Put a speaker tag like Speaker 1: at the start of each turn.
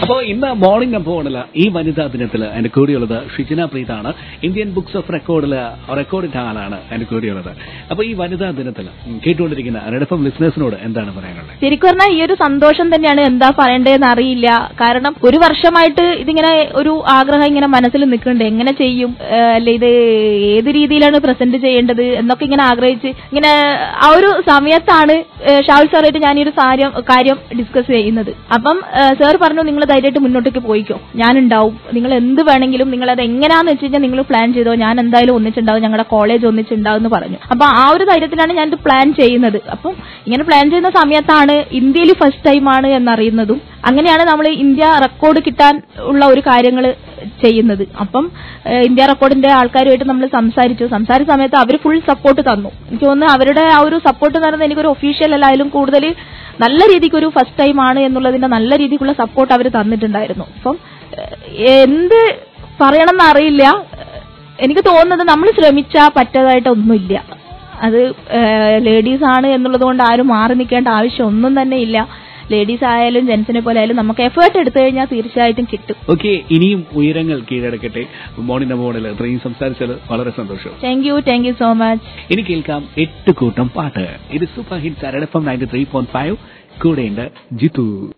Speaker 1: അപ്പോൾ ഇന്ന് മോർണിംഗ് അപ്പോണിൽ ഈ വനിതാ ദിനത്തിൽ എന്റെ കൂടിയുള്ളത് ഷിജിന പ്രീതാണ് ഇന്ത്യൻ ബുക്സ് ഓഫ് റെക്കോർഡിൽ റെക്കോർഡിന്റെ ആളാണ് എന്റെ കൂടിയുള്ളത് അപ്പോൾ ഈ വനിതാ ദിനത്തിൽ കേട്ടുകൊണ്ടിരിക്കുന്ന റെഡഫം ലിസ്നേഴ്സിനോട് എന്താണ് പറയാനുള്ളത്
Speaker 2: ശരിക്കും പറഞ്ഞാൽ ഈ ഒരു സന്തോഷം തന്നെയാണ് എന്താ പറയേണ്ടതെന്ന് അറിയില്ല കാരണം ഒരു വർഷമായിട്ട് ഇതിങ്ങനെ ഒരു ആഗ്രഹം ഇങ്ങനെ മനസ്സിൽ നിൽക്കുന്നുണ്ട് എങ്ങനെ ചെയ്യും ഏഹ് അല്ലെ ഇത് ഏത് രീതിയിലാണ് പ്രസന്റ് ചെയ്യേണ്ടത് എന്നൊക്കെ ഇങ്ങനെ ആഗ്രഹിച്ച് ഇങ്ങനെ ആ ഒരു സമയത്താണ് ഏഹ് ഷാഹുൽ സാറായിട്ട് ഞാൻ ഈ ഒരു കാര്യം കാര്യം ഡിസ്കസ് ചെയ്യുന്നത് അപ്പം സാർ പറഞ്ഞു നിങ്ങൾ ധൈര്യമായിട്ട് മുന്നോട്ടേക്ക് പോയിക്കോ ഞാൻ ഉണ്ടാവും നിങ്ങൾ എന്ത് വേണമെങ്കിലും നിങ്ങൾ അത് എങ്ങനെയാന്ന് വെച്ച് കഴിഞ്ഞാൽ നിങ്ങൾ പ്ലാൻ ചെയ്തോ ഞാൻ എന്തായാലും ഒന്നിച്ചുണ്ടാവും ഞങ്ങളുടെ കോളേജ് ഒന്നിച്ചുണ്ടാവും എന്ന് പറഞ്ഞു അപ്പൊ ആ ഒരു ധൈര്യത്തിലാണ് ഞാൻ ഇത് പ്ലാൻ ചെയ്യുന്നത് അപ്പം ഇങ്ങനെ പ്ലാൻ ചെയ്യുന്ന സമയത്താണ് ഇന്ത്യയിൽ ഫസ്റ്റ് ടൈമാണ് എന്നറിയുന്നതും അങ്ങനെയാണ് നമ്മൾ ഇന്ത്യ റെക്കോർഡ് കിട്ടാൻ ഉള്ള ഒരു കാര്യങ്ങൾ ചെയ്യുന്നത് അപ്പം ഏഹ് ഇന്ത്യ റെക്കോർഡിന്റെ ആൾക്കാരുമായിട്ട് നമ്മൾ സംസാരിച്ചു സംസാരിച്ച സമയത്ത് അവർ ഫുൾ സപ്പോർട്ട് തന്നു എനിക്ക് തോന്നുന്നു അവരുടെ ആ ഒരു സപ്പോർട്ട് എന്ന് പറയുന്നത് എനിക്കൊരു ഒഫീഷ്യൽ അല്ലായാലും കൂടുതൽ നല്ല രീതിക്ക് ഒരു ഫസ്റ്റ് ടൈം ആണ് എന്നുള്ളതിന്റെ നല്ല രീതിക്കുള്ള സപ്പോർട്ട് അവർ തന്നിട്ടുണ്ടായിരുന്നു അപ്പം ഏഹ് എന്ത് പറയണമെന്ന് അറിയില്ല എനിക്ക് തോന്നുന്നത് നമ്മൾ ശ്രമിച്ചാൽ പറ്റതായിട്ടൊന്നുമില്ല അത് ലേഡീസ് ആണ് എന്നുള്ളത് കൊണ്ട് ആരും മാറി നിൽക്കേണ്ട ആവശ്യം ഒന്നും തന്നെ ഇല്ല ലേഡീസ് ആയാലും ജെൻസിനെ പോലെ ആയാലും നമുക്ക് എഫേർട്ട് എടുത്തു കഴിഞ്ഞാൽ തീർച്ചയായിട്ടും കിട്ടും
Speaker 1: ഓക്കെ ഇനിയും ഉയരങ്ങൾ കീഴടക്കട്ടെ മോർണിംഗ് അപ്പോണിൽ ഇത്രയും സംസാരിച്ചത് വളരെ സന്തോഷം
Speaker 2: thank you thank you so much
Speaker 1: ഇനി കേൾക്കാം എട്ട് കൂട്ടം പാട്ട് ഇത് super hits red FM ninety three point five കൂടെയുണ്ട് ജിത്തു